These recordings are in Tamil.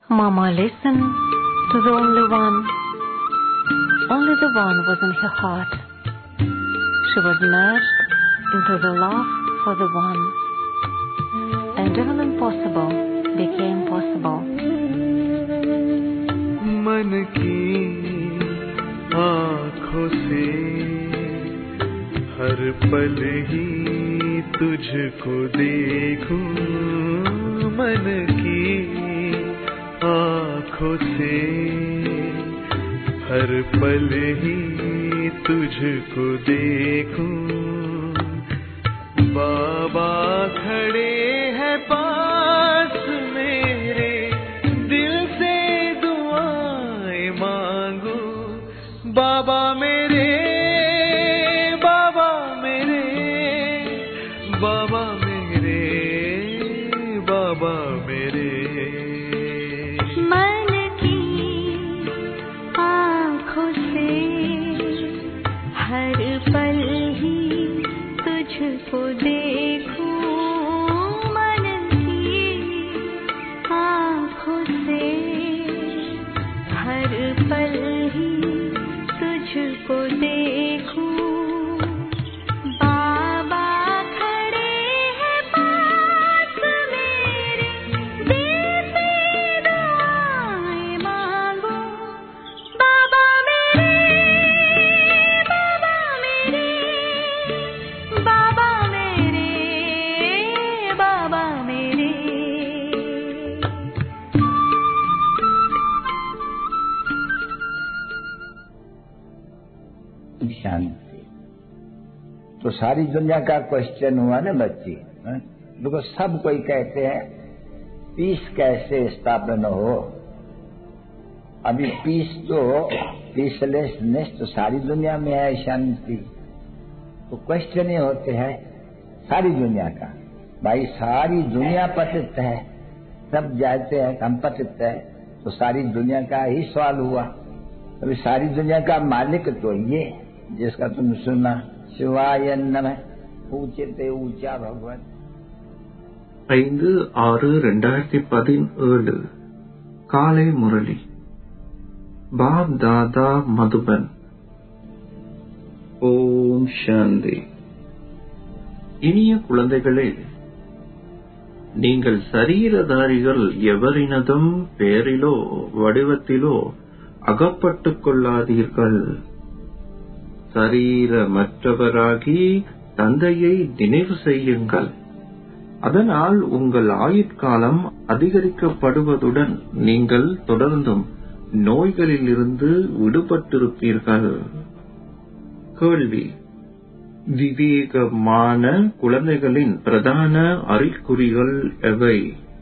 Mama listened to the only one. Only the one was in her heart. She was merged into the love for the one. And even impossible became possible. मन की आँखों से हर पल ही तुझको देखूं मन की आँखों से हर पल ही तुझको देखूं बाबा खड़े हैं पास मेरे दिल से दुआएं मांगू बाबा मेरे बाबा मेरे बाबा मेरे बाबा मेरे मन की आँखों से हर पल ही तुझको देखूं मन की आँखों से हर पल ही तुझको देखूं बाबा खड़े हैं पास मेरे दिल से दुआएं मांगो बाबा मेरे बाबा मेरे बाबा मेरे बाबा मेरे शांति तो सारी दुनिया का क्वेश्चन हुआ ना बच्ची हाँ? देखो सब कोई कहते हैं पीस कैसे स्थापन हो अभी पीस तो पीसलेसनेस तो सारी दुनिया में है शांति तो क्वेश्चन ये होते हैं सारी दुनिया का भाई सारी दुनिया पतित है सब जाते हैं हम पतित है तो सारी दुनिया का ही सवाल हुआ अभी सारी दुनिया का मालिक तो ये जिसका तुम सुना शिवाय नमः ऊंचे ते ऊंचा भगवान ஐந்து ஆறு ரெண்டாயிரத்தி பதினேழு காலை முரளி பாப் தாதா மதுபன் ஓம் சாந்தி இனிய குழந்தைகளே நீங்கள் சரீரதாரிகள் எவரினதும் பெயரிலோ வடிவத்திலோ அகப்பட்டுக் கொள்ளாதீர்கள் சரீரமற்றவராகி தந்தையை நினைவு செய்யுங்கள் அதனால் உங்கள் ஆயுட்காலம் அதிகரிக்கப்படுவதுடன் நீங்கள் தொடர்ந்தும் நோய்களிலிருந்து விடுபட்டிருப்பீர்கள் கேள்வி விவேகமான குழந்தைகளின் பிரதான அறிகுறிகள் எவை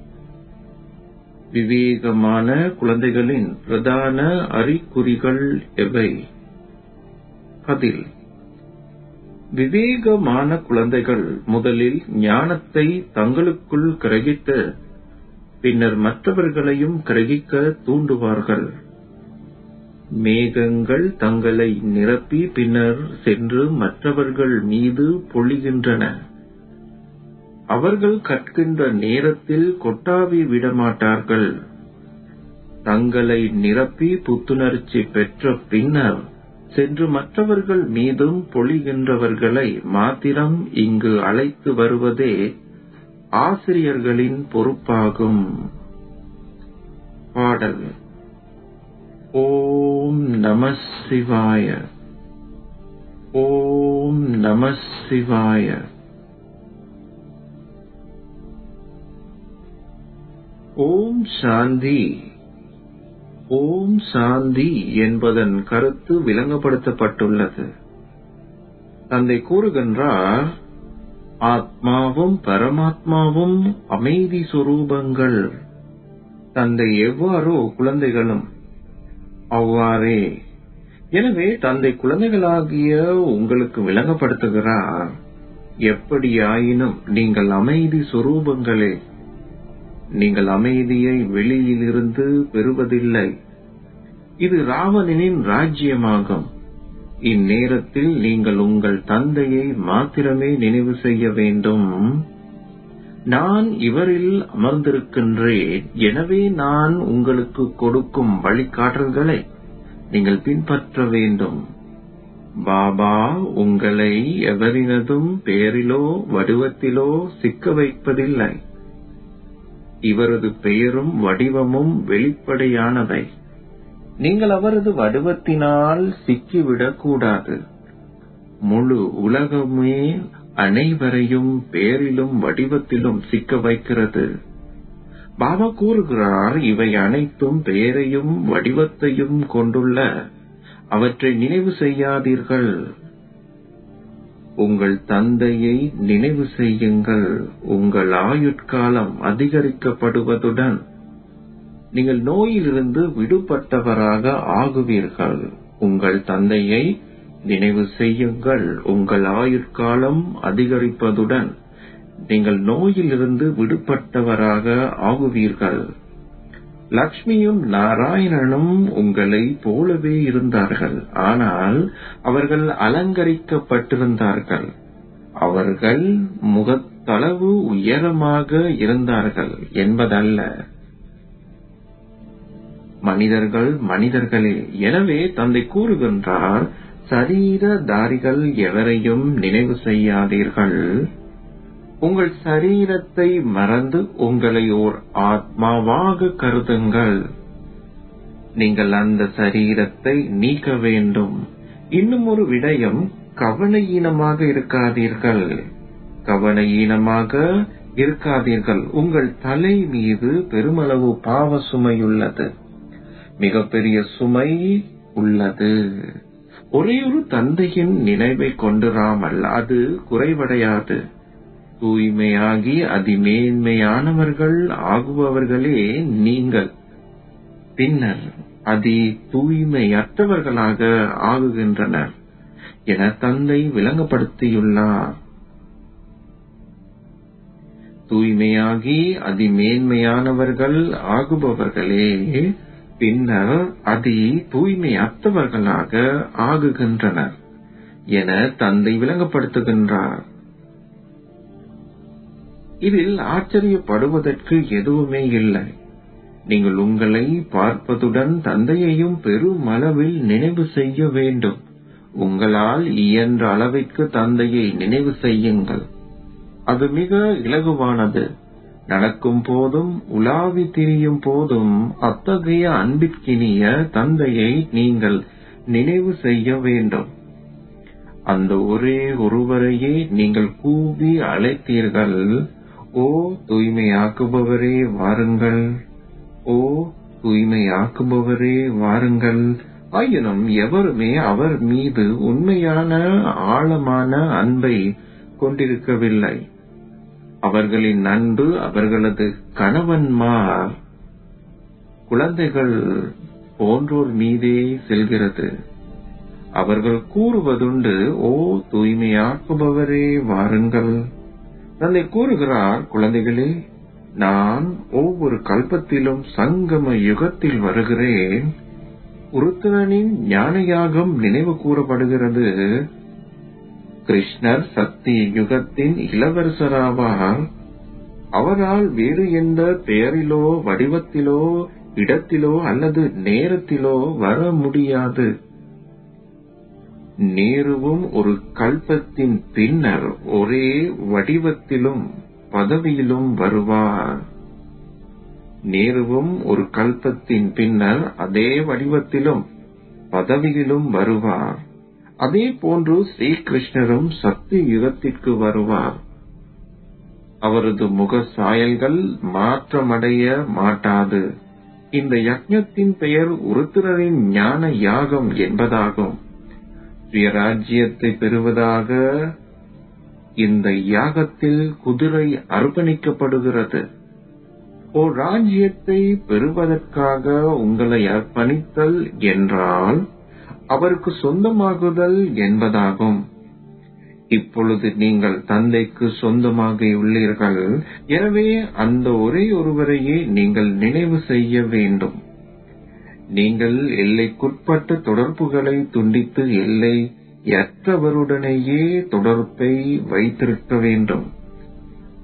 விவேகமான குழந்தைகளின் பிரதான அறிகுறிகள் எவை பதில் விவேகமான குழந்தைகள் முதலில் ஞானத்தை தங்களுக்குள் கிரகித்து பின்னர் மற்றவர்களையும் கிரகிக்க தூண்டுவார்கள் மேகங்கள் தங்களை நிரப்பி பின்னர் சென்று மற்றவர்கள் மீது பொழிகின்றன அவர்கள் கற்கின்ற நேரத்தில் கொட்டாவி விடமாட்டார்கள் தங்களை நிரப்பி புத்துணர்ச்சி பெற்ற பின்னர் சென்று மற்றவர்கள் மீதும் பொழிகின்றவர்களை மாத்திரம் இங்கு அழைத்து வருவதே ஆசிரியர்களின் பொறுப்பாகும் பாடல் ஓம் நம சிவாய ஓம் நம சிவாய ஓம் சாந்தி ஓம் சாந்தி என்பதன் கருத்து விளங்கப்படுத்தப்பட்டுள்ளது தந்தை கூறுகின்றார் ஆத்மாவும் பரமாத்மாவும் அமைதி சொரூபங்கள் தந்தை எவ்வாறோ குழந்தைகளும் அவ்வாறே எனவே தந்தை குழந்தைகளாகிய உங்களுக்கு விளங்கப்படுத்துகிறார் எப்படியாயினும் நீங்கள் அமைதி சொரூபங்களே நீங்கள் அமைதியை வெளியிலிருந்து பெறுவதில்லை இது ராவணனின் ராஜ்யமாகும் இந்நேரத்தில் நீங்கள் உங்கள் தந்தையை மாத்திரமே நினைவு செய்ய வேண்டும் நான் இவரில் அமர்ந்திருக்கின்றேன் எனவே நான் உங்களுக்கு கொடுக்கும் வழிகாட்டல்களை நீங்கள் பின்பற்ற வேண்டும் பாபா உங்களை எவரினதும் பெயரிலோ வடிவத்திலோ சிக்க வைப்பதில்லை இவரது பெயரும் வடிவமும் வெளிப்படையானவை நீங்கள் அவரது வடிவத்தினால் சிக்கிவிடக் கூடாது முழு உலகமே அனைவரையும் பெயரிலும் வடிவத்திலும் சிக்க வைக்கிறது பாபா கூறுகிறார் இவை அனைத்தும் பெயரையும் வடிவத்தையும் கொண்டுள்ள அவற்றை நினைவு செய்யாதீர்கள் உங்கள் தந்தையை நினைவு செய்யுங்கள் உங்கள் ஆயுட்காலம் அதிகரிக்கப்படுவதுடன் நீங்கள் நோயிலிருந்து விடுபட்டவராக ஆகுவீர்கள் உங்கள் தந்தையை நினைவு செய்யுங்கள் உங்கள் ஆயுட்காலம் அதிகரிப்பதுடன் நீங்கள் நோயிலிருந்து விடுபட்டவராக ஆகுவீர்கள் லக்ஷ்மியும் நாராயணனும் உங்களை போலவே இருந்தார்கள் ஆனால் அவர்கள் அலங்கரிக்கப்பட்டிருந்தார்கள் அவர்கள் முகத்தளவு உயரமாக இருந்தார்கள் என்பதல்ல மனிதர்கள் மனிதர்களே எனவே தந்தை கூறுகின்றார் சரீரதாரிகள் எவரையும் நினைவு செய்யாதீர்கள் உங்கள் சரீரத்தை மறந்து உங்களை ஓர் ஆத்மாவாக கருதுங்கள் நீங்கள் அந்த சரீரத்தை நீக்க வேண்டும் இன்னும் ஒரு விடயம் கவனையீனமாக இருக்காதீர்கள் கவனையீனமாக இருக்காதீர்கள் உங்கள் தலை மீது பெருமளவு பாவ சுமையுள்ளது மிகப்பெரிய சுமை உள்ளது ஒரே ஒரு தந்தையின் நினைவை கொண்டிராமல் அது குறைவடையாது தூய்மையாகி அதிமேன்மையானவர்கள் ஆகுபவர்களே நீங்கள் பின்னர் அதி தூய்மையற்றவர்களாக ஆகுகின்றனர் என தந்தை விளங்கப்படுத்தியுள்ளார் தூய்மையாகி அதிமேன்மையானவர்கள் ஆகுபவர்களே பின்னர் அதி தூய்மையற்றவர்களாக ஆகுகின்றனர் என தந்தை விளங்கப்படுத்துகின்றார் இதில் ஆச்சரியப்படுவதற்கு எதுவுமே இல்லை நீங்கள் உங்களை பார்ப்பதுடன் தந்தையையும் பெருமளவில் நினைவு செய்ய வேண்டும் உங்களால் இயன்ற அளவிற்கு தந்தையை நினைவு செய்யுங்கள் அது மிக இலகுவானது நடக்கும் போதும் உலாவி திரியும் போதும் அத்தகைய அன்பிற்கினிய தந்தையை நீங்கள் நினைவு செய்ய வேண்டும் அந்த ஒரே ஒருவரையே நீங்கள் கூவி அழைத்தீர்கள் ஓ தூய்மையாக்குபவரே வாருங்கள் ஓ தூய்மையாக்குபவரே வாருங்கள் ஆயினும் எவருமே அவர் மீது உண்மையான ஆழமான அன்பை கொண்டிருக்கவில்லை அவர்களின் அன்பு அவர்களது கணவன்மார் குழந்தைகள் போன்றோர் மீதே செல்கிறது அவர்கள் கூறுவதுண்டு ஓ தூய்மையாக்குபவரே வாருங்கள் தந்தை கூறுகிறார் குழந்தைகளே நான் ஒவ்வொரு கல்பத்திலும் சங்கம யுகத்தில் வருகிறேன் உருத்தரனின் ஞான யாகம் நினைவு கூறப்படுகிறது கிருஷ்ணர் சக்தி யுகத்தின் இளவரசராவார் அவரால் வேறு எந்த பெயரிலோ வடிவத்திலோ இடத்திலோ அல்லது நேரத்திலோ வர முடியாது நேருவும் ஒரு கல்பத்தின் பின்னர் ஒரே வடிவத்திலும் பதவியிலும் வருவார் நேருவும் ஒரு கல்பத்தின் பின்னர் அதே வடிவத்திலும் பதவியிலும் வருவார் அதே போன்று ஸ்ரீகிருஷ்ணரும் சக்தி யுகத்திற்கு வருவார் அவரது முக சாயல்கள் மாற்றமடைய மாட்டாது இந்த யக்ஞத்தின் பெயர் உருத்திரரின் ஞான யாகம் என்பதாகும் சுயராஜ்யத்தை பெறுவதாக இந்த யாகத்தில் குதிரை அர்ப்பணிக்கப்படுகிறது ஓர் ராஜ்யத்தை பெறுவதற்காக உங்களை அர்ப்பணித்தல் என்றால் அவருக்கு சொந்தமாகுதல் என்பதாகும் இப்பொழுது நீங்கள் தந்தைக்கு சொந்தமாகியுள்ளீர்கள் எனவே அந்த ஒரே ஒருவரையே நீங்கள் நினைவு செய்ய வேண்டும் நீங்கள் எல்லைக்குட்பட்ட தொடர்புகளை துண்டித்து எல்லையற்றவருடனேயே தொடர்பை வைத்திருக்க வேண்டும்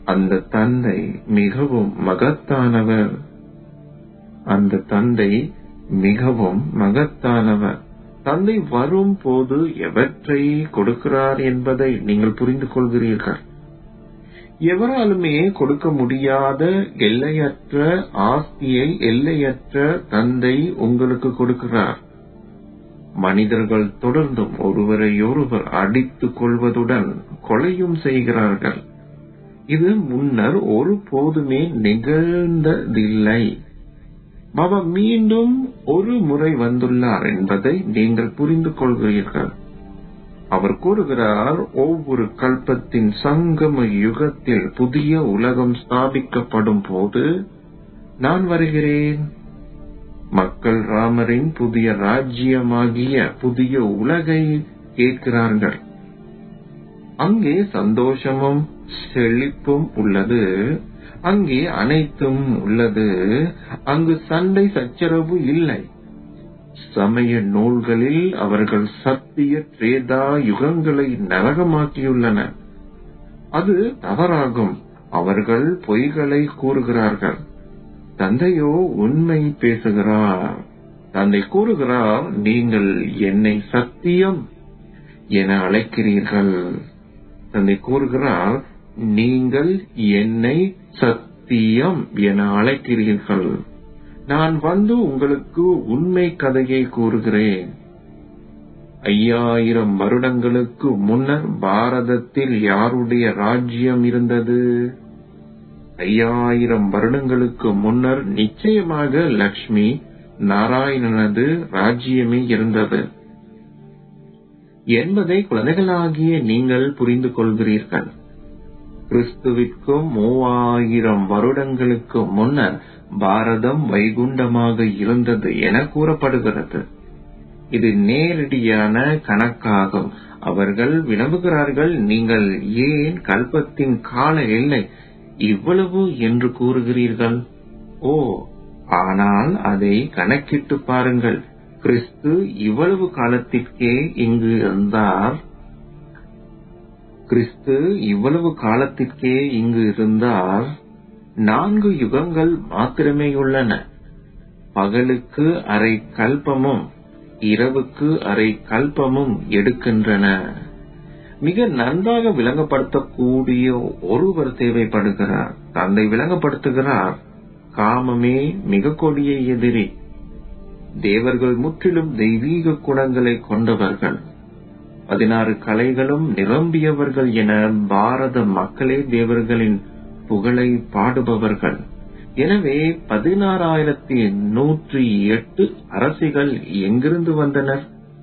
அந்த தந்தை மிகவும் மகத்தானவர் அந்த தந்தை மிகவும் மகத்தானவர் தந்தை வரும் போது எவற்றை கொடுக்கிறார் என்பதை நீங்கள் புரிந்து கொள்கிறீர்கள் எவராலுமே கொடுக்க முடியாத எல்லையற்ற ஆஸ்தியை எல்லையற்ற தந்தை உங்களுக்கு கொடுக்கிறார் மனிதர்கள் தொடர்ந்தும் ஒருவரையொருவர் அடித்துக் கொள்வதுடன் கொலையும் செய்கிறார்கள் இது முன்னர் ஒருபோதுமே நிகழ்ந்ததில்லை பாபா மீண்டும் ஒரு முறை வந்துள்ளார் என்பதை நீங்கள் புரிந்து கொள்கிறீர்கள் அவர் கூறுகிறார் ஒவ்வொரு கல்பத்தின் சங்கம யுகத்தில் புதிய உலகம் ஸ்தாபிக்கப்படும் போது நான் வருகிறேன் மக்கள் ராமரின் புதிய ராஜ்யமாகிய புதிய உலகை கேட்கிறார்கள் அங்கே சந்தோஷமும் செழிப்பும் உள்ளது அங்கே அனைத்தும் உள்ளது அங்கு சண்டை சச்சரவு இல்லை சமய நூல்களில் அவர்கள் சத்திய திரேதா யுகங்களை நரகமாக்கியுள்ளனர் அது தவறாகும் அவர்கள் பொய்களை கூறுகிறார்கள் தந்தையோ உண்மை பேசுகிறார் தந்தை கூறுகிறார் நீங்கள் என்னை சத்தியம் என அழைக்கிறீர்கள் தந்தை கூறுகிறார் நீங்கள் என்னை சத்தியம் என அழைக்கிறீர்கள் நான் வந்து உங்களுக்கு உண்மை கதையை கூறுகிறேன் ஐயாயிரம் வருடங்களுக்கு முன்னர் பாரதத்தில் யாருடைய ராஜ்யம் இருந்தது ஐயாயிரம் வருடங்களுக்கு முன்னர் நிச்சயமாக லக்ஷ்மி நாராயணனது ராஜ்யமே இருந்தது என்பதை குழந்தைகளாகிய நீங்கள் புரிந்து கொள்கிறீர்கள் கிறிஸ்துவிற்கும் மூவாயிரம் வருடங்களுக்கு முன்னர் பாரதம் வைகுண்டமாக இருந்தது என கூறப்படுகிறது இது நேரடியான கணக்காகும் அவர்கள் வினவுகிறார்கள் நீங்கள் ஏன் கல்பத்தின் கால எல்லை இவ்வளவு என்று கூறுகிறீர்கள் ஓ ஆனால் அதை கணக்கிட்டு பாருங்கள் கிறிஸ்து இவ்வளவு காலத்திற்கே இங்கு இருந்தார் கிறிஸ்து இவ்வளவு காலத்திற்கே இங்கு இருந்தார் நான்கு யுகங்கள் மாத்திரமே உள்ளன பகலுக்கு அரை கல்பமும் இரவுக்கு அரை கல்பமும் எடுக்கின்றன மிக நன்றாக விளங்கப்படுத்தக்கூடிய ஒருவர் தேவைப்படுகிறார் தந்தை விளங்கப்படுத்துகிறார் காமமே மிக கொடிய எதிரி தேவர்கள் முற்றிலும் தெய்வீக குணங்களை கொண்டவர்கள் பதினாறு கலைகளும் நிரம்பியவர்கள் என பாரத மக்களே தேவர்களின் புகழை பாடுபவர்கள் எனவே பதினாறாயிரத்தி நூற்றி எட்டு அரசிகள் எங்கிருந்து வந்தனர்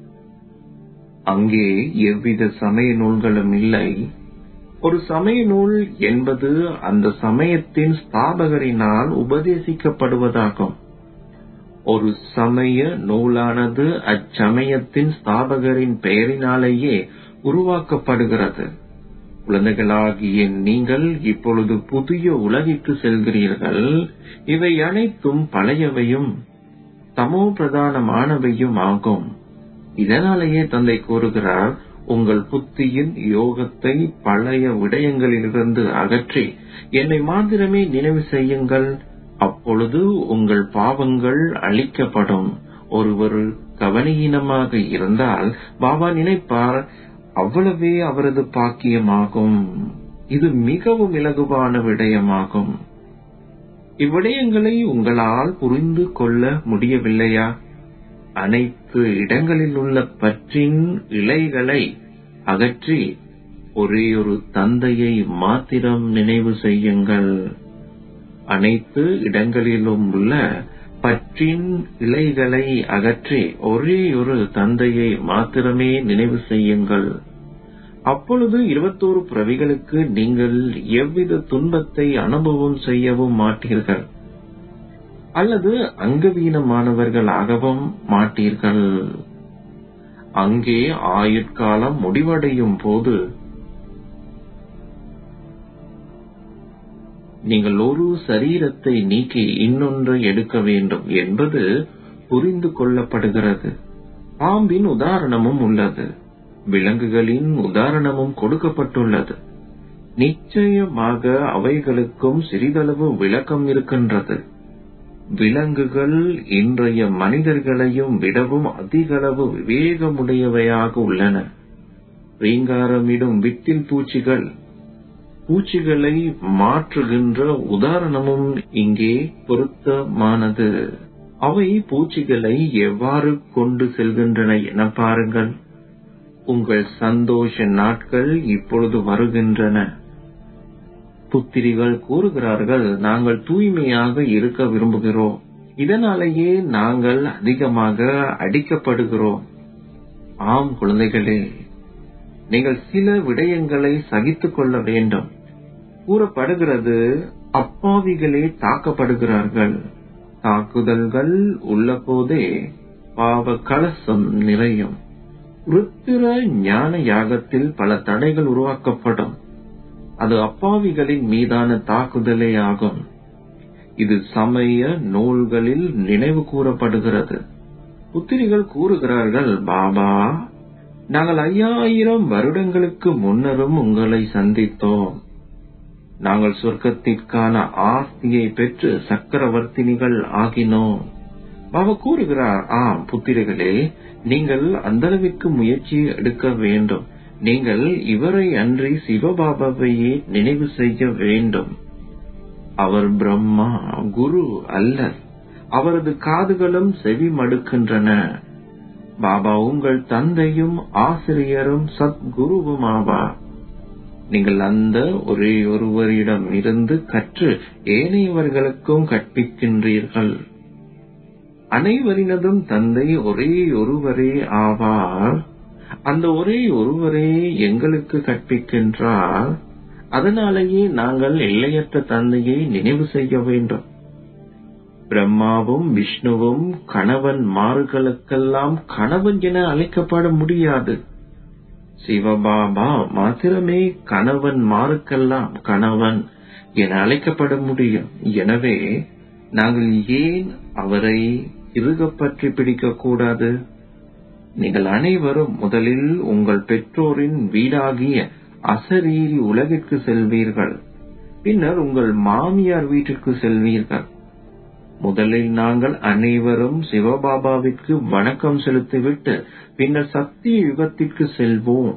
அங்கே எவ்வித சமய நூல்களும் இல்லை ஒரு சமய நூல் என்பது அந்த சமயத்தின் ஸ்தாபகரினால் உபதேசிக்கப்படுவதாகும் ஒரு சமய நூலானது அச்சமயத்தின் ஸ்தாபகரின் பெயரினாலேயே உருவாக்கப்படுகிறது குழந்தைகளாகிய நீங்கள் இப்பொழுது புதிய உலகிற்கு செல்கிறீர்கள் இவை அனைத்தும் பழையவையும் தமோ பிரதானமானவையும் ஆகும் இதனாலேயே தந்தை கூறுகிறார் உங்கள் புத்தியின் யோகத்தை பழைய விடயங்களிலிருந்து அகற்றி என்னை மாத்திரமே நினைவு செய்யுங்கள் அப்பொழுது உங்கள் பாவங்கள் அழிக்கப்படும் ஒருவர் கவனீனமாக இருந்தால் பாபா நினைப்பார் அவ்வளவே அவரது பாக்கியமாகும் இது மிகவும் இலகுவான விடயமாகும் இவ்விடயங்களை உங்களால் புரிந்து கொள்ள முடியவில்லையா அனைத்து இடங்களில் உள்ள பற்றின் இலைகளை அகற்றி ஒரே ஒரு தந்தையை மாத்திரம் நினைவு செய்யுங்கள் அனைத்து இடங்களிலும் உள்ள பற்றின் இலைகளை அகற்றி ஒரே ஒரு தந்தையை மாத்திரமே நினைவு செய்யுங்கள் அப்பொழுது இருபத்தோரு பிறவிகளுக்கு நீங்கள் எவ்வித துன்பத்தை அனுபவம் செய்யவும் மாட்டீர்கள் அல்லது அங்கவீனமானவர்களாகவும் மாட்டீர்கள் அங்கே ஆயுட்காலம் முடிவடையும் போது நீங்கள் ஒரு சரீரத்தை நீக்கி இன்னொன்றை எடுக்க வேண்டும் என்பது புரிந்து கொள்ளப்படுகிறது பாம்பின் உதாரணமும் உள்ளது விலங்குகளின் உதாரணமும் கொடுக்கப்பட்டுள்ளது நிச்சயமாக அவைகளுக்கும் சிறிதளவு விளக்கம் இருக்கின்றது விலங்குகள் இன்றைய மனிதர்களையும் விடவும் அதிகளவு விவேகமுடையவையாக உள்ளன ரீங்காரமிடும் விட்டில் பூச்சிகள் பூச்சிகளை மாற்றுகின்ற உதாரணமும் இங்கே பொருத்தமானது அவை பூச்சிகளை எவ்வாறு கொண்டு செல்கின்றன என பாருங்கள் உங்கள் சந்தோஷ நாட்கள் இப்பொழுது வருகின்றன புத்திரிகள் கூறுகிறார்கள் நாங்கள் தூய்மையாக இருக்க விரும்புகிறோம் இதனாலேயே நாங்கள் அதிகமாக அடிக்கப்படுகிறோம் ஆம் குழந்தைகளே நீங்கள் சில விடயங்களை சகித்துக் கொள்ள வேண்டும் கூறப்படுகிறது அப்பாவிகளே தாக்கப்படுகிறார்கள் தாக்குதல்கள் உள்ள போதே பாவ கலசம் நிறையும் ருத்திர ஞான யாகத்தில் பல தடைகள் உருவாக்கப்படும் அது அப்பாவிகளின் மீதான தாக்குதலே ஆகும் இது சமய நூல்களில் நினைவு கூறப்படுகிறது புத்திரிகள் கூறுகிறார்கள் பாபா நாங்கள் ஐயாயிரம் வருடங்களுக்கு முன்னரும் உங்களை சந்தித்தோம் நாங்கள் சொர்க்கத்திற்கான ஆஸ்தியை பெற்று சக்கரவர்த்தினிகள் ஆகினோம் பாபா கூறுகிறார் ஆம் புத்திரிகளே நீங்கள் அந்தளவிற்கு முயற்சி எடுக்க வேண்டும் நீங்கள் இவரை அன்றி சிவபாபாவையே நினைவு செய்ய வேண்டும் அவர் பிரம்மா குரு அல்ல அவரது காதுகளும் செவி மடுக்கின்றன பாபா உங்கள் தந்தையும் ஆசிரியரும் சத்குருவும் ஆவார் நீங்கள் அந்த ஒரே ஒருவரிடம் இருந்து கற்று ஏனையவர்களுக்கும் கற்பிக்கின்றீர்கள் அனைவரினதும் தந்தை ஒரே ஒருவரே ஆவார் அந்த ஒரே ஒருவரே எங்களுக்கு கற்பிக்கின்றார் அதனாலேயே நாங்கள் எல்லையற்ற தந்தையை நினைவு செய்ய வேண்டும் பிரம்மாவும் விஷ்ணுவும் கணவன் மாறுகளுக்கெல்லாம் கணவன் என அழைக்கப்பட முடியாது சிவபாபா மாத்திரமே கணவன் மாறுக்கெல்லாம் கணவன் என அழைக்கப்பட முடியும் எனவே நாங்கள் ஏன் அவரை இறுக பற்றி பிடிக்க கூடாது நீங்கள் அனைவரும் முதலில் உங்கள் பெற்றோரின் வீடாகிய அசரீரி உலகிற்கு செல்வீர்கள் பின்னர் உங்கள் மாமியார் வீட்டிற்கு செல்வீர்கள் முதலில் நாங்கள் அனைவரும் சிவபாபாவிற்கு வணக்கம் செலுத்திவிட்டு பின்னர் சத்திய யுகத்திற்கு செல்வோம்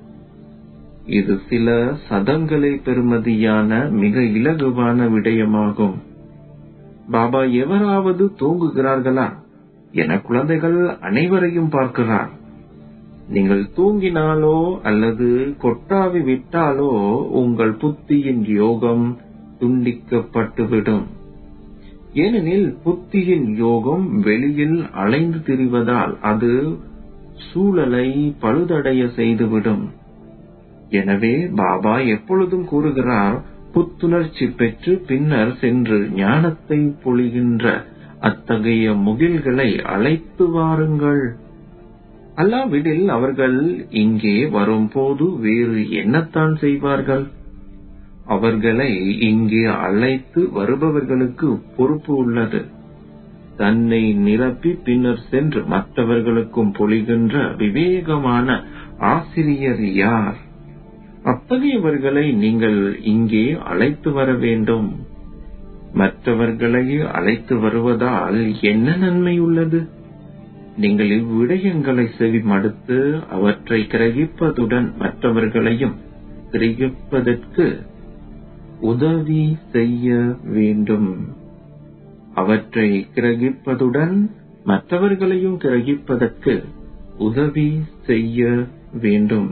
இது சில சதங்களை பெறுமதியான மிக இலகுவான விடயமாகும் பாபா எவராவது தூங்குகிறார்களா என குழந்தைகள் அனைவரையும் பார்க்கிறார் நீங்கள் தூங்கினாலோ அல்லது கொட்டாவி விட்டாலோ உங்கள் புத்தியின் யோகம் துண்டிக்கப்பட்டுவிடும் ஏனெனில் புத்தியின் யோகம் வெளியில் அலைந்து திரிவதால் அது சூழலை பழுதடைய செய்துவிடும் எனவே பாபா எப்பொழுதும் கூறுகிறார் புத்துணர்ச்சி பெற்று பின்னர் சென்று ஞானத்தை பொழிகின்ற அத்தகைய முகில்களை அழைத்து வாருங்கள் அல்லாவிடில் அவர்கள் இங்கே வரும்போது வேறு என்னத்தான் செய்வார்கள் அவர்களை இங்கே அழைத்து வருபவர்களுக்கு பொறுப்பு உள்ளது தன்னை நிரப்பி பின்னர் சென்று மற்றவர்களுக்கும் பொழிகின்ற விவேகமான ஆசிரியர் யார் அத்தகையவர்களை நீங்கள் இங்கே அழைத்து வர வேண்டும் மற்றவர்களை அழைத்து வருவதால் என்ன நன்மை உள்ளது நீங்கள் இவ்விடயங்களை செவிமடுத்து அவற்றை கிரகிப்பதுடன் மற்றவர்களையும் கிரகிப்பதற்கு உதவி செய்ய வேண்டும் அவற்றை கிரகிப்பதுடன் மற்றவர்களையும் கிரகிப்பதற்கு உதவி செய்ய வேண்டும்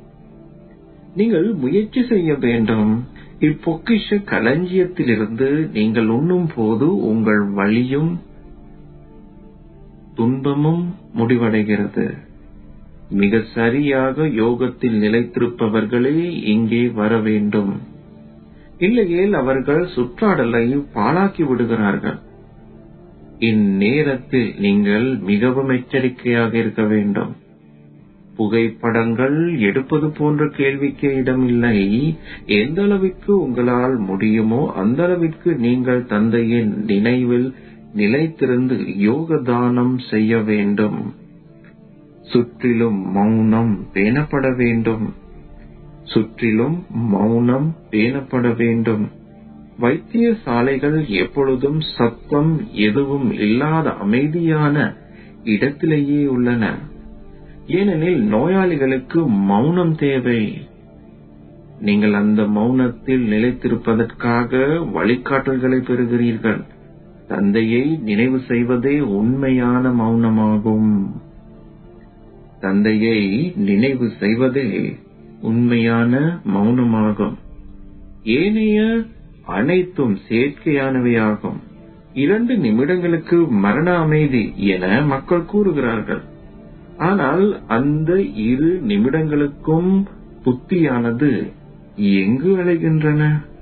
நீங்கள் முயற்சி செய்ய வேண்டும் இப்பொக்கிஷ களஞ்சியத்திலிருந்து நீங்கள் உண்ணும் போது உங்கள் வழியும் துன்பமும் முடிவடைகிறது மிக சரியாக யோகத்தில் நிலைத்திருப்பவர்களே இங்கே வர வேண்டும் இல்லையேல் அவர்கள் சுற்றாடலை பாழாக்கி விடுகிறார்கள் இந்நேரத்தில் நீங்கள் மிகவும் எச்சரிக்கையாக இருக்க வேண்டும் புகைப்படங்கள் எடுப்பது போன்ற கேள்விக்கு இடமில்லை எந்த அளவிற்கு உங்களால் முடியுமோ அந்த அளவிற்கு நீங்கள் தந்தையின் நினைவில் நிலைத்திருந்து யோக தானம் செய்ய வேண்டும் சுற்றிலும் மௌனம் பேணப்பட வேண்டும் சுற்றிலும் மௌனம் பேணப்பட வேண்டும் வைத்தியசாலைகள் எப்பொழுதும் சத்தம் எதுவும் இல்லாத அமைதியான இடத்திலேயே உள்ளன ஏனெனில் நோயாளிகளுக்கு மௌனம் தேவை நீங்கள் அந்த மௌனத்தில் நிலைத்திருப்பதற்காக வழிகாட்டல்களை பெறுகிறீர்கள் தந்தையை நினைவு செய்வதே உண்மையான மௌனமாகும் தந்தையை நினைவு செய்வதே உண்மையான மௌனமாகும் ஏனைய அனைத்தும் செயற்கையானவையாகும் இரண்டு நிமிடங்களுக்கு மரண அமைதி என மக்கள் கூறுகிறார்கள் ஆனால் அந்த இரு நிமிடங்களுக்கும் புத்தியானது எங்கு அலைகின்றன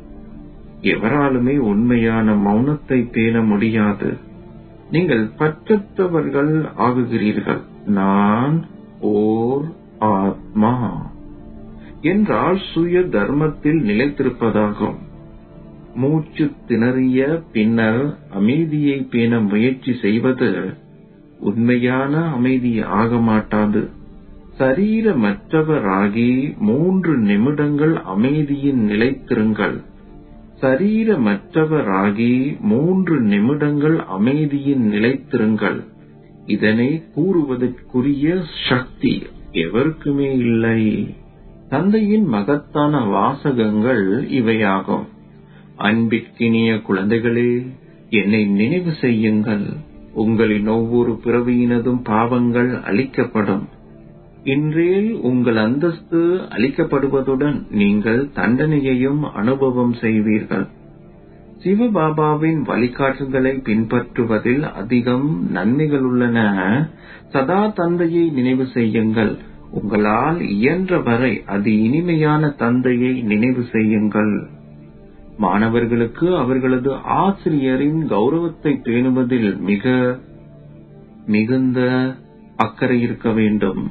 எவராலுமே உண்மையான மௌனத்தை பேண முடியாது நீங்கள் பற்றற்றவர்கள் ஆகுகிறீர்கள் நான் ஓர் ஆத்மா என்றால் சுய தர்மத்தில் நிலைத்திருப்பதாகும் மூச்சு திணறிய பின்னர் அமைதியை பேண முயற்சி செய்வது உண்மையான அமைதி ஆக மாட்டாது சரீரமற்றவராகி மூன்று நிமிடங்கள் அமைதியின் நிலைத்திருங்கள் சரீரமற்றவராகி மூன்று நிமிடங்கள் அமைதியின் நிலைத்திருங்கள் இதனை கூறுவதற்குரிய சக்தி எவருக்குமே இல்லை தந்தையின் மகத்தான வாசகங்கள் இவையாகும் அன்பிற்கினிய குழந்தைகளே என்னை நினைவு செய்யுங்கள் உங்களின் ஒவ்வொரு பிறவியினதும் பாவங்கள் அளிக்கப்படும் இன்றேல் உங்கள் அந்தஸ்து அளிக்கப்படுவதுடன் நீங்கள் தண்டனையையும் அனுபவம் செய்வீர்கள் சிவபாபாவின் வழிகாட்டுதலை பின்பற்றுவதில் அதிகம் நன்மைகள் உள்ளன சதா தந்தையை நினைவு செய்யுங்கள் உங்களால் இயன்ற வரை அது இனிமையான தந்தையை நினைவு செய்யுங்கள் மாணவர்களுக்கு அவர்களது ஆசிரியரின் கௌரவத்தை பேணுவதில் மிக மிகுந்த அக்கறை இருக்க வேண்டும்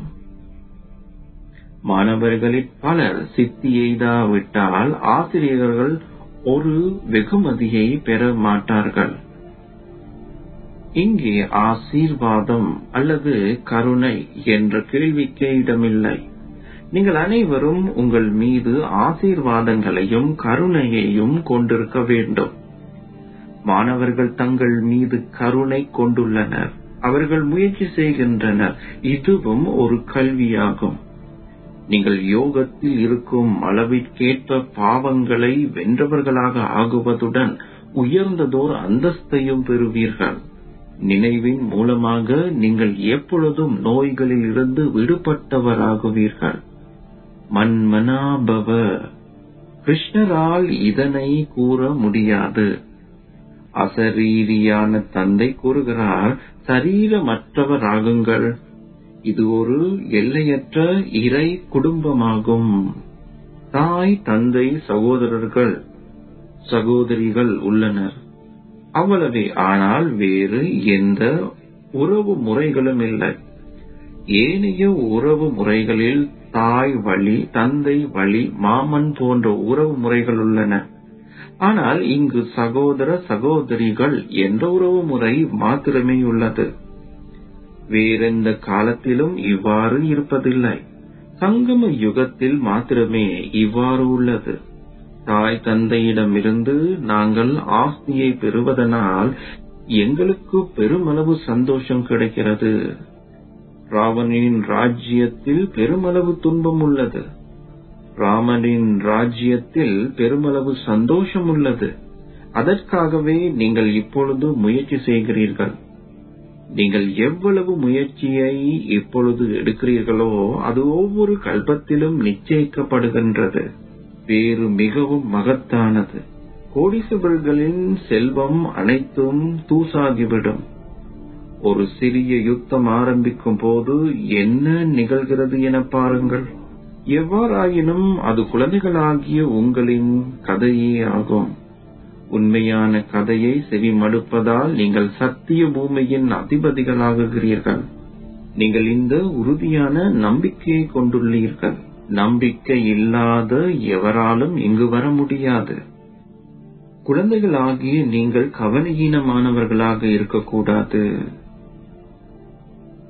மாணவர்களில் பலர் சித்தி எய்தாவிட்டால் ஆசிரியர்கள் ஒரு வெகுமதியை பெற மாட்டார்கள் இங்கே ஆசீர்வாதம் அல்லது கருணை என்ற கேள்விக்கே இடமில்லை நீங்கள் அனைவரும் உங்கள் மீது ஆசீர்வாதங்களையும் கருணையையும் கொண்டிருக்க வேண்டும் மாணவர்கள் தங்கள் மீது கருணை கொண்டுள்ளனர் அவர்கள் முயற்சி செய்கின்றனர் இதுவும் ஒரு கல்வியாகும் நீங்கள் யோகத்தில் இருக்கும் அளவிற்கேற்ப பாவங்களை வென்றவர்களாக ஆகுவதுடன் உயர்ந்ததோர் அந்தஸ்தையும் பெறுவீர்கள் நினைவின் மூலமாக நீங்கள் எப்பொழுதும் நோய்களில் இருந்து விடுபட்டவராகுவீர்கள் மன்மனாபவ கிருஷ்ணரால் இதனை கூற முடியாது அசரீரியான தந்தை கூறுகிறார் சரீரமற்றவராகுங்கள் இது ஒரு எல்லையற்ற இறை குடும்பமாகும் தாய் தந்தை சகோதரர்கள் சகோதரிகள் உள்ளனர் அவ்வளவே ஆனால் வேறு எந்த உறவு முறைகளும் இல்லை ஏனைய உறவு முறைகளில் தாய் வழி தந்தை வழி மாமன் போன்ற உறவு முறைகள் உள்ளன ஆனால் இங்கு சகோதர சகோதரிகள் என்ற உறவு முறை மாத்திரமே உள்ளது வேறெந்த காலத்திலும் இவ்வாறு இருப்பதில்லை சங்கம யுகத்தில் மாத்திரமே இவ்வாறு உள்ளது தாய் தந்தையிடமிருந்து நாங்கள் ஆஸ்தியை பெறுவதனால் எங்களுக்கு பெருமளவு சந்தோஷம் கிடைக்கிறது ராவணனின் ராஜ்யத்தில் பெருமளவு துன்பம் உள்ளது ராமனின் ராஜ்யத்தில் பெருமளவு சந்தோஷம் உள்ளது அதற்காகவே நீங்கள் இப்பொழுது முயற்சி செய்கிறீர்கள் நீங்கள் எவ்வளவு முயற்சியை இப்பொழுது எடுக்கிறீர்களோ அது ஒவ்வொரு கல்பத்திலும் நிச்சயிக்கப்படுகின்றது வேறு மிகவும் மகத்தானது கோடீஸ்வரர்களின் செல்வம் அனைத்தும் தூசாகிவிடும் ஒரு சிறிய யுத்தம் ஆரம்பிக்கும் போது என்ன நிகழ்கிறது என பாருங்கள் எவ்வாறாயினும் அது குழந்தைகளாகிய உங்களின் கதையே ஆகும் உண்மையான கதையை செவிமடுப்பதால் நீங்கள் சத்திய பூமியின் அதிபதிகளாகுகிறீர்கள் நீங்கள் இந்த உறுதியான நம்பிக்கையை கொண்டுள்ளீர்கள் நம்பிக்கை இல்லாத எவராலும் இங்கு வர முடியாது குழந்தைகளாகிய நீங்கள் கவனஹீனமானவர்களாக இருக்கக்கூடாது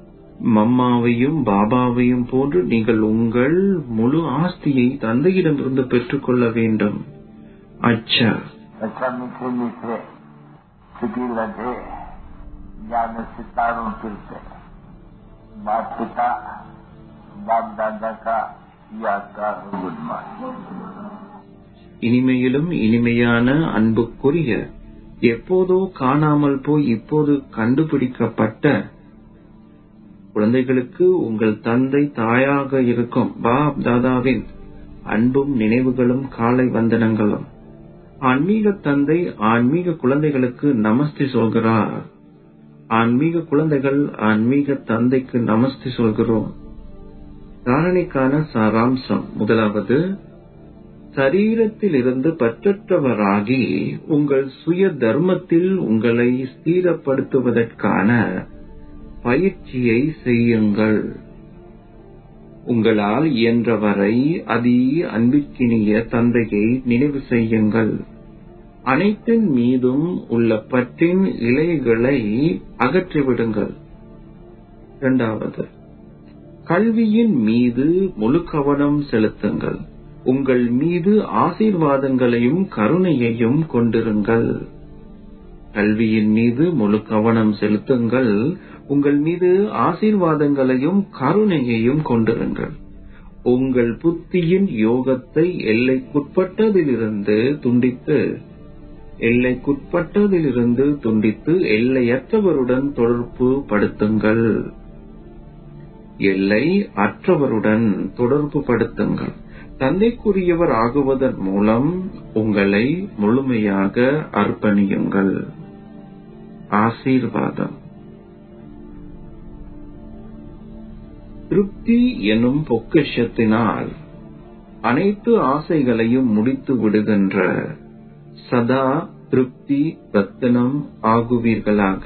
மம்மாவையும் பாபாவையும் போன்று நீங்கள் உங்கள் முழு ஆஸ்தியை தந்தையிடமிருந்து பெற்றுக்கொள்ள வேண்டும் அச்சா अच्छा मीठे मीठे सिटी लगे ज्ञान सितारों फिरते माता पिता बाप दादा का याद का गुड मॉर्निंग இனிமையிலும் இனிமையான அன்புக்குரிய எப்போதோ காணாமல் போய் இப்போது கண்டுபிடிக்கப்பட்ட குழந்தைகளுக்கு உங்கள் தந்தை தாயாக இருக்கும் பாப் தாதாவின் அன்பும் நினைவுகளும் காலை வந்தனங்களும் ஆன்மீக தந்தை ஆன்மீக குழந்தைகளுக்கு நமஸ்தே சொல்கிறார் ஆன்மீக குழந்தைகள் ஆன்மீக தந்தைக்கு நமஸ்தே சொல்கிறோம் தாரணைக்கான சாராம்சம் முதலாவது சரீரத்திலிருந்து பற்றற்றவராகி உங்கள் சுய தர்மத்தில் உங்களை ஸ்திரப்படுத்துவதற்கான பயிற்சியை செய்யுங்கள் உங்களால் இயன்றவரை அதி அன்பிற்கினிய தந்தையை நினைவு செய்யுங்கள் அனைத்தின் மீதும் உள்ள பற்றின் இலைகளை அகற்றிவிடுங்கள் இரண்டாவது கல்வியின் மீது முழு கவனம் செலுத்துங்கள் உங்கள் மீது ஆசீர்வாதங்களையும் கருணையையும் கொண்டிருங்கள் கல்வியின் மீது முழு கவனம் செலுத்துங்கள் உங்கள் மீது ஆசீர்வாதங்களையும் கருணையையும் கொண்டிருங்கள் உங்கள் புத்தியின் யோகத்தை எல்லைக்குட்பட்டதிலிருந்து துண்டித்து எல்லைக்குட்பட்டதிலிருந்து துண்டித்து எல்லையற்றவருடன் தொடர்பு படுத்துங்கள் எல்லை அற்றவருடன் தொடர்பு படுத்துங்கள் தந்தைக்குரியவர் ஆகுவதன் மூலம் உங்களை முழுமையாக அர்ப்பணியுங்கள் ஆசீர்வாதம் திருப்தி எனும் பொக்கிஷத்தினால் அனைத்து ஆசைகளையும் முடித்து விடுகின்ற சதா திருப்தி ரத்தினம் ஆகுவீர்களாக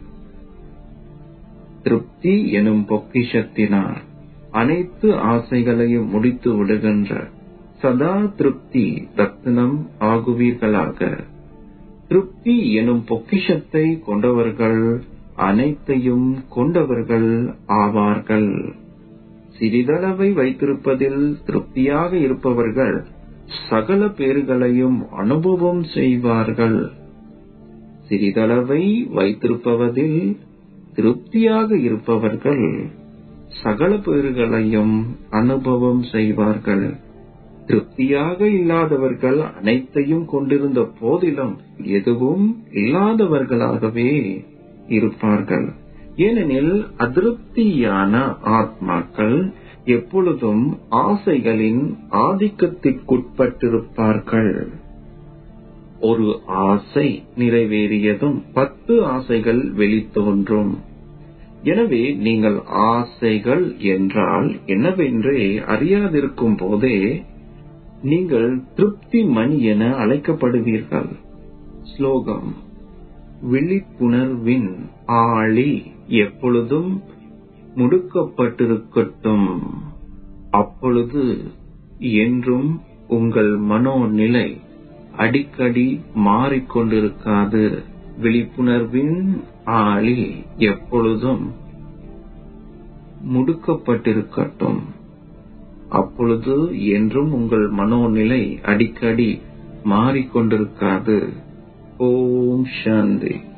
திருப்தி எனும் பொக்கிஷத்தினால் அனைத்து ஆசைகளையும் முடித்து விடுகின்ற சதா திருப்தி ரத்தினம் ஆகுவீர்களாக திருப்தி எனும் பொக்கிஷத்தை கொண்டவர்கள் அனைத்தையும் கொண்டவர்கள் ஆவார்கள் சிறிதளவை வைத்திருப்பதில் திருப்தியாக இருப்பவர்கள் சகல பேறுகளையும் அனுபவம் செய்வார்கள் சிறிதளவை வைத்திருப்பதில் திருப்தியாக இருப்பவர்கள் சகல பேறுகளையும் அனுபவம் செய்வார்கள் திருப்தியாக இல்லாதவர்கள் அனைத்தையும் கொண்டிருந்த போதிலும் எதுவும் இல்லாதவர்களாகவே இருப்பார்கள் ஏனெனில் அதிருப்தியான ஆத்மாக்கள் எப்பொழுதும் ஆசைகளின் ஆதிக்கத்திற்குட்பட்டிருப்பார்கள் ஒரு ஆசை நிறைவேறியதும் பத்து ஆசைகள் வெளித்தோன்றும் எனவே நீங்கள் ஆசைகள் என்றால் என்னவென்றே அறியாதிருக்கும் போதே நீங்கள் திருப்தி மணி என அழைக்கப்படுவீர்கள் ஸ்லோகம் விழிப்புணர்வின் ஆளி எப்பொழுதும் முடுக்கப்பட்டிருக்கட்டும் அப்பொழுது என்றும் உங்கள் மனோநிலை அடிக்கடி மாறிக்கொண்டிருக்காது விழிப்புணர்வின் ஆளி எப்பொழுதும் முடுக்கப்பட்டிருக்கட்டும் அப்பொழுது என்றும் உங்கள் மனோநிலை அடிக்கடி மாறிக்கொண்டிருக்காது ஓம் சாந்தி